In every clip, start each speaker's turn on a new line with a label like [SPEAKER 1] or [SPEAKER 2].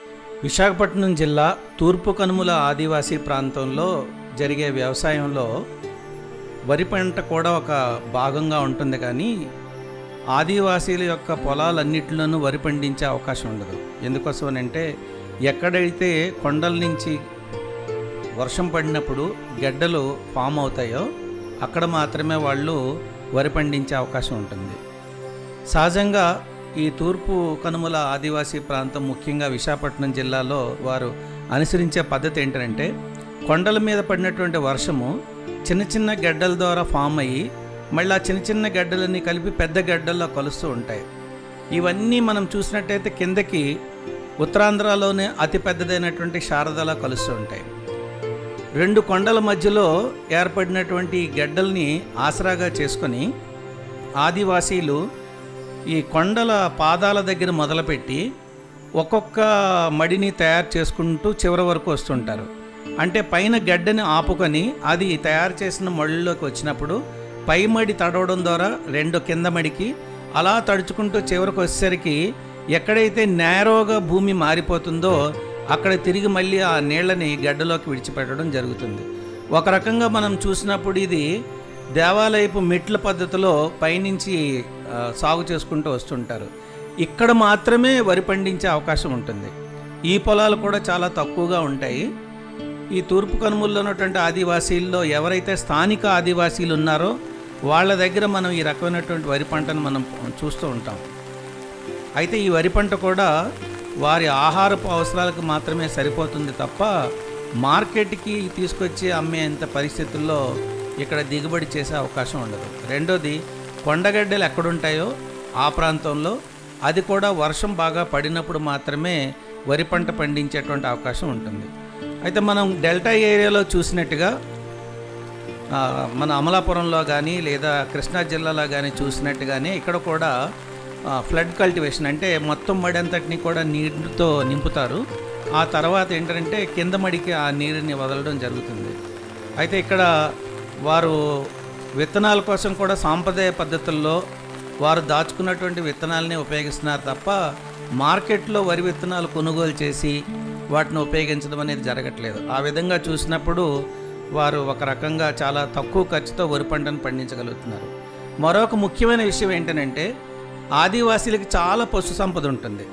[SPEAKER 1] విశాఖపట్నం జిల్లా తూర్పు కనుమల ఆదివాసీ ప్రాంతంలో జరిగే వ్యవసాయంలో వరి పంట కూడా ఒక భాగంగా ఉంటుంది కానీ ఆదివాసీల యొక్క పొలాలన్నిటిలోనూ వరి పండించే అవకాశం ఉండదు ఎందుకోసం అంటే ఎక్కడైతే కొండల నుంచి వర్షం పడినప్పుడు గెడ్డలు ఫామ్ అవుతాయో అక్కడ మాత్రమే వాళ్ళు వరి పండించే అవకాశం ఉంటుంది సహజంగా ఈ తూర్పు కనుమల ఆదివాసీ ప్రాంతం ముఖ్యంగా విశాఖపట్నం జిల్లాలో వారు అనుసరించే పద్ధతి ఏంటంటే కొండల మీద పడినటువంటి వర్షము చిన్న చిన్న గడ్డల ద్వారా ఫామ్ అయ్యి మళ్ళీ ఆ చిన్న చిన్న గడ్డలన్నీ కలిపి పెద్ద గడ్డల్లో కలుస్తూ ఉంటాయి ఇవన్నీ మనం చూసినట్టయితే కిందకి ఉత్తరాంధ్రలోనే అతి పెద్దదైనటువంటి శారదలా కలుస్తూ ఉంటాయి రెండు కొండల మధ్యలో ఏర్పడినటువంటి ఈ గడ్డల్ని ఆసరాగా చేసుకొని ఆదివాసీలు ఈ కొండల పాదాల దగ్గర మొదలుపెట్టి ఒక్కొక్క మడిని తయారు చేసుకుంటూ చివరి వరకు వస్తుంటారు అంటే పైన గడ్డని ఆపుకొని అది తయారు చేసిన మడిలోకి వచ్చినప్పుడు పై మడి తడవడం ద్వారా రెండు కింద మడికి అలా తడుచుకుంటూ చివరికి వచ్చేసరికి ఎక్కడైతే నేరోగా భూమి మారిపోతుందో అక్కడ తిరిగి మళ్ళీ ఆ నీళ్ళని గడ్డలోకి విడిచిపెట్టడం జరుగుతుంది ఒక రకంగా మనం చూసినప్పుడు ఇది దేవాలయపు మెట్ల పద్ధతిలో పైనుంచి ఆ, సాగు చేసుకుంటూ వస్తుంటారు ఇక్కడ మాత్రమే వరి పండించే అవకాశం ఉంటుంది ఈ పొలాలు కూడా చాలా తక్కువగా ఉంటాయి ఈ తూర్పు కనుమల్లో ఉన్నటువంటి ఆదివాసీల్లో ఎవరైతే స్థానిక ఆదివాసీలు ఉన్నారో వాళ్ళ దగ్గర మనం ఈ రకమైనటువంటి వరి పంటను మనం చూస్తూ ఉంటాం అయితే ఈ వరి పంట కూడా వారి ఆహారపు అవసరాలకు మాత్రమే సరిపోతుంది తప్ప మార్కెట్కి తీసుకొచ్చి అమ్మేంత పరిస్థితుల్లో ఇక్కడ దిగుబడి చేసే అవకాశం ఉండదు రెండోది కొండగడ్డలు ఎక్కడుంటాయో ఆ ప్రాంతంలో అది కూడా వర్షం బాగా పడినప్పుడు మాత్రమే వరి పంట పండించేటువంటి అవకాశం ఉంటుంది అయితే మనం డెల్టా ఏరియాలో చూసినట్టుగా ఆ, మన అమలాపురంలో కానీ లేదా కృష్ణా జిల్లాలో కానీ చూసినట్టుగానే ఇక్కడ కూడా ఆ, ఫ్లడ్ కల్టివేషన్ అంటే మొత్తం మడి అంతటిని కూడా నీటితో నింపుతారు ఆ తర్వాత ఏంటంటే కింద మడికి ఆ నీరుని వదలడం జరుగుతుంది అయితే ఇక్కడ వారు విత్తనాల కోసం కూడా సాంప్రదాయ పద్ధతుల్లో వారు దాచుకున్నటువంటి విత్తనాలని ఉపయోగిస్తున్నారు తప్ప మార్కెట్లో వరి విత్తనాలు కొనుగోలు చేసి వాటిని ఉపయోగించడం అనేది జరగట్లేదు ఆ విధంగా చూసినప్పుడు వారు ఒక రకంగా చాలా తక్కువ ఖర్చుతో వరి పంటను పండించగలుగుతున్నారు మరొక ముఖ్యమైన విషయం ఏంటంటే ఆదివాసీలకు చాలా పశు సంపద ఉంటుంది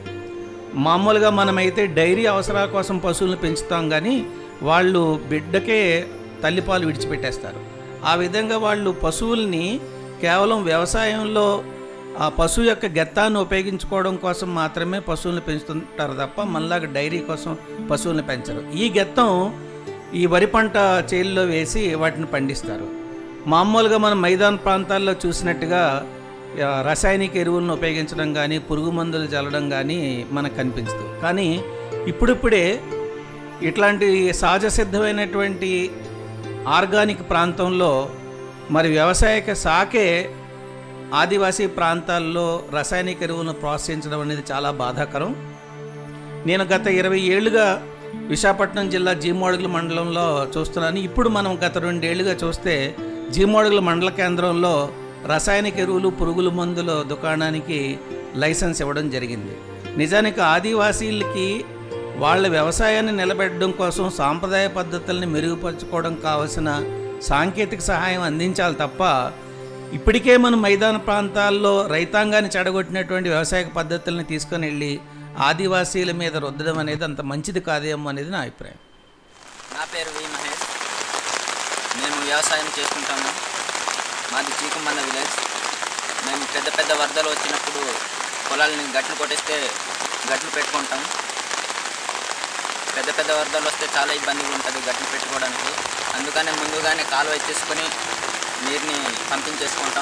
[SPEAKER 1] మామూలుగా మనమైతే డైరీ అవసరాల కోసం పశువులను పెంచుతాం కానీ వాళ్ళు బిడ్డకే తల్లిపాలు విడిచిపెట్టేస్తారు ఆ విధంగా వాళ్ళు పశువుల్ని కేవలం వ్యవసాయంలో ఆ పశువు యొక్క గెత్తాన్ని ఉపయోగించుకోవడం కోసం మాత్రమే పశువుల్ని పెంచుతుంటారు తప్ప మనలాగా డైరీ కోసం పశువుల్ని పెంచరు ఈ గెత్తం ఈ వరి పంట చేల్లో వేసి వాటిని పండిస్తారు మామూలుగా మనం మైదాన ప్రాంతాల్లో చూసినట్టుగా ఆ, రసాయనిక ఎరువులను ఉపయోగించడం కానీ పురుగు మందులు చల్లడం కానీ మనకు కనిపించదు కానీ ఇప్పుడిప్పుడే ఇట్లాంటి సహజ సిద్ధమైనటువంటి ఆర్గానిక్ ప్రాంతంలో మరి వ్యవసాయక శాఖే ఆదివాసీ ప్రాంతాల్లో రసాయనిక ఎరువులను ప్రోత్సహించడం అనేది చాలా బాధాకరం నేను గత ఇరవై ఏళ్ళుగా విశాఖపట్నం జిల్లా జీమోడుగుల మండలంలో చూస్తున్నాను ఇప్పుడు మనం గత రెండేళ్లుగా చూస్తే జీమోడుగుల మండల కేంద్రంలో రసాయనిక ఎరువులు పురుగుల మందుల దుకాణానికి లైసెన్స్ ఇవ్వడం జరిగింది నిజానికి ఆదివాసీలకి వాళ్ళ వ్యవసాయాన్ని నిలబెట్టడం కోసం సాంప్రదాయ పద్ధతుల్ని మెరుగుపరచుకోవడం కావలసిన సాంకేతిక సహాయం అందించాలి తప్ప ఇప్పటికే మనం మైదాన ప్రాంతాల్లో రైతాంగాన్ని చెడగొట్టినటువంటి వ్యవసాయ పద్ధతుల్ని తీసుకొని వెళ్ళి ఆదివాసీల మీద రుద్దడం అనేది అంత మంచిది కాదేమో అనేది నా అభిప్రాయం
[SPEAKER 2] నా పేరు వి మహేష్ మేము వ్యవసాయం చేసుకుంటాము మాది చీకుమన్న విలేజ్ మేము పెద్ద పెద్ద వరదలు వచ్చినప్పుడు పొలాలని గట్లు కొట్టేస్తే గట్లు పెట్టుకుంటాం పెద్ద పెద్ద వరదలు వస్తే చాలా ఇబ్బందిగా ఉంటుంది గట్లు పెట్టుకోవడానికి అందుకనే ముందుగానే కాలువ ఎత్తేసుకొని నీరుని పంపించేసుకుంటాం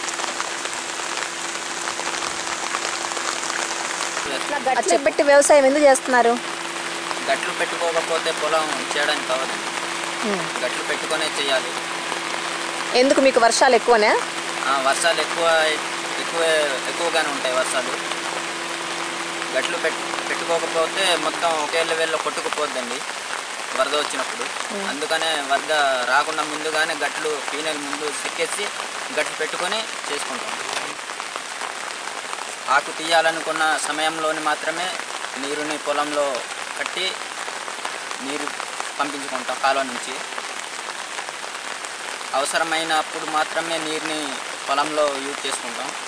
[SPEAKER 3] గట్లు పెట్టి వ్యవసాయం ఎందుకు చేస్తున్నారు
[SPEAKER 2] గట్లు పెట్టుకోకపోతే పొలం చేయడానికి అవ్వదు గట్లు పెట్టుకొనే చేయాలి
[SPEAKER 3] ఎందుకు మీకు వర్షాలు ఎక్కువనా
[SPEAKER 2] ఆ, వర్షాలు ఎక్కువ ఎక్కువ ఎక్కువగానే ఉంటాయి వర్షాలు గట్లు పెట్టు పెట్టుకోకపోతే మొత్తం ఒకే లెవెల్లో కొట్టుకుపోద్దండి వరద వచ్చినప్పుడు అందుకనే వరద రాకుండా ముందుగానే గట్లు పీనెల ముందు చెక్కేసి గట్లు పెట్టుకొని చేసుకుంటాం ఆకు తీయాలనుకున్న సమయంలోని మాత్రమే నీరుని పొలంలో కట్టి నీరు పంపించుకుంటాం కాలువ నుంచి అవసరమైనప్పుడు మాత్రమే నీరుని పొలంలో యూజ్ చేసుకుంటాం